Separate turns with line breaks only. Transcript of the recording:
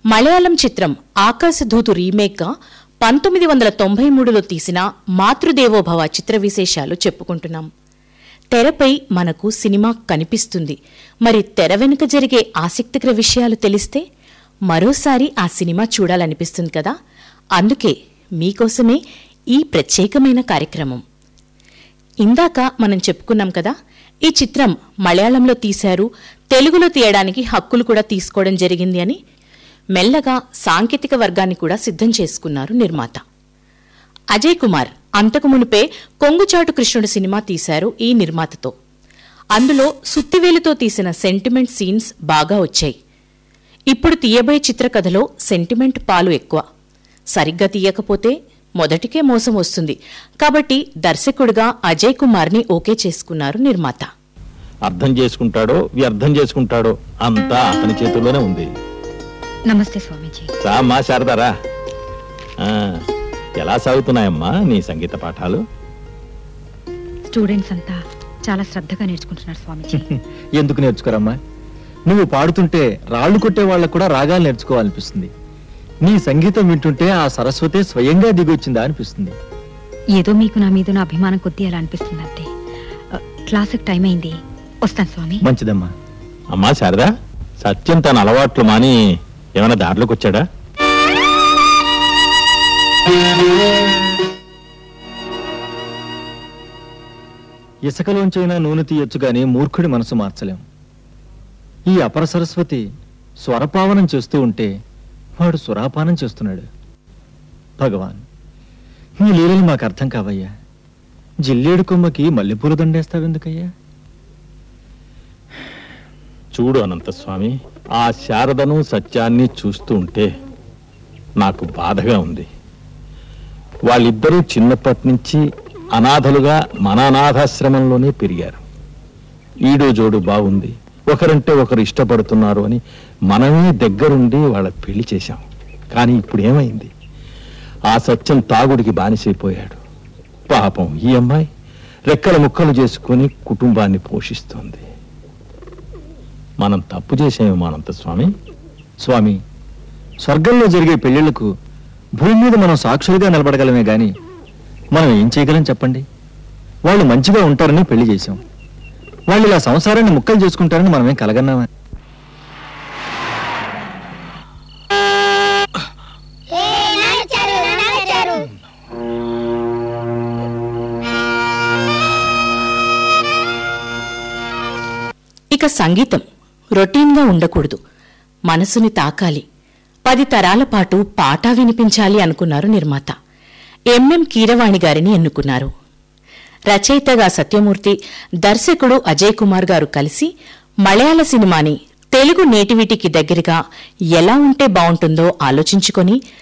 మలయాళం చిత్రం ఆకాశధూతు రీమేక్గా పంతొమ్మిది వందల తొంభై మూడులో తీసిన మాతృదేవోభవ చిత్ర విశేషాలు చెప్పుకుంటున్నాం తెరపై మనకు సినిమా కనిపిస్తుంది మరి తెర వెనుక జరిగే ఆసక్తికర విషయాలు తెలిస్తే మరోసారి ఆ సినిమా చూడాలనిపిస్తుంది కదా అందుకే మీకోసమే ఈ ప్రత్యేకమైన కార్యక్రమం ఇందాక మనం చెప్పుకున్నాం కదా ఈ చిత్రం మలయాళంలో తీశారు తెలుగులో తీయడానికి హక్కులు కూడా తీసుకోవడం జరిగింది అని మెల్లగా సాంకేతిక వర్గాన్ని కూడా సిద్ధం చేసుకున్నారు నిర్మాత అజయ్ కుమార్ అంతకు మునిపే కొంగుచాటు కృష్ణుడు సినిమా తీశారు ఈ నిర్మాతతో అందులో సుత్తివేలుతో తీసిన సెంటిమెంట్ సీన్స్ బాగా వచ్చాయి ఇప్పుడు తీయబోయే చిత్రకథలో సెంటిమెంట్ పాలు ఎక్కువ సరిగ్గా తీయకపోతే మొదటికే మోసం వస్తుంది కాబట్టి దర్శకుడిగా అజయ్ కుమార్ని ఓకే చేసుకున్నారు నిర్మాత
అర్థం చేసుకుంటాడో వ్యర్థం చేసుకుంటాడో అంతా అతని చేతుల్లోనే ఉంది
నమస్తే స్వామీజీ
రామ్మా శారదారా ఆ, ఎలా సాగుతున్నాయమ్మా నీ సంగీత పాఠాలు
స్టూడెంట్స్ అంతా చాలా శ్రద్ధగా నేర్చుకుంటున్నారు స్వామీజీ
ఎందుకు నేర్చుకోరమ్మా నువ్వు పాడుతుంటే రాళ్ళు కొట్టే వాళ్ళకు కూడా రాగాలు నేర్చుకోవాలనిపిస్తుంది నీ సంగీతం వింటుంటే ఆ సరస్వతి స్వయంగా దిగొచ్చిందా అనిపిస్తుంది
ఏదో మీకు నా మీద నా అభిమానం కొద్దీ అలా అనిపిస్తుంది అంతే ఆ, క్లాసుకి టైం అయింది వస్తాను స్వామి
మంచిదమ్మా
అమ్మా శారదా సత్యం తన అలవాట్లు మాని ఏమైనా దారిలోకి వచ్చాడా
ఇసుకలోంచైనా నూనె తీయొచ్చు గాని మూర్ఖుడి మనసు మార్చలేం ఈ అపర సరస్వతి స్వరపావనం చేస్తూ ఉంటే వాడు సురాపానం చేస్తున్నాడు భగవాన్ నీ లీలలు మాకు అర్థం కావయ్యా జిల్లేడు కొమ్మకి మల్లెపూల దండేస్తావెందుకయ్యా
చూడు అనంతస్వామి ఆ శారదను సత్యాన్ని చూస్తూ ఉంటే నాకు బాధగా ఉంది వాళ్ళిద్దరూ చిన్నప్పటి నుంచి అనాథలుగా మన అనాథాశ్రమంలోనే పెరిగారు ఈడు జోడు బాగుంది ఒకరంటే ఒకరు ఇష్టపడుతున్నారు అని మనమే దగ్గరుండి వాళ్ళ పెళ్లి చేశాం కానీ ఇప్పుడు ఏమైంది ఆ సత్యం తాగుడికి బానిసైపోయాడు పాపం ఈ అమ్మాయి రెక్కల ముక్కలు చేసుకుని కుటుంబాన్ని పోషిస్తోంది మనం తప్పు చేసేమో అనంత స్వామి
స్వామి స్వర్గంలో జరిగే పెళ్లిళ్లకు భూమి మీద మనం సాక్షులుగా నిలబడగలమే గాని మనం ఏం చేయగలం చెప్పండి వాళ్ళు మంచిగా ఉంటారని పెళ్లి చేశాం వాళ్ళు ఇలా సంసారాన్ని ముక్కలు చేసుకుంటారని మనమేం కలగన్నామా
ఇక సంగీతం రొటీన్గా ఉండకూడదు మనసుని తాకాలి పది తరాల పాటు పాట వినిపించాలి అనుకున్నారు నిర్మాత ఎంఎం కీరవాణి గారిని ఎన్నుకున్నారు రచయితగా సత్యమూర్తి దర్శకుడు అజయ్ కుమార్ గారు కలిసి మలయాళ సినిమాని తెలుగు నేటివిటీకి దగ్గరగా ఎలా ఉంటే బావుంటుందో ఆలోచించుకొని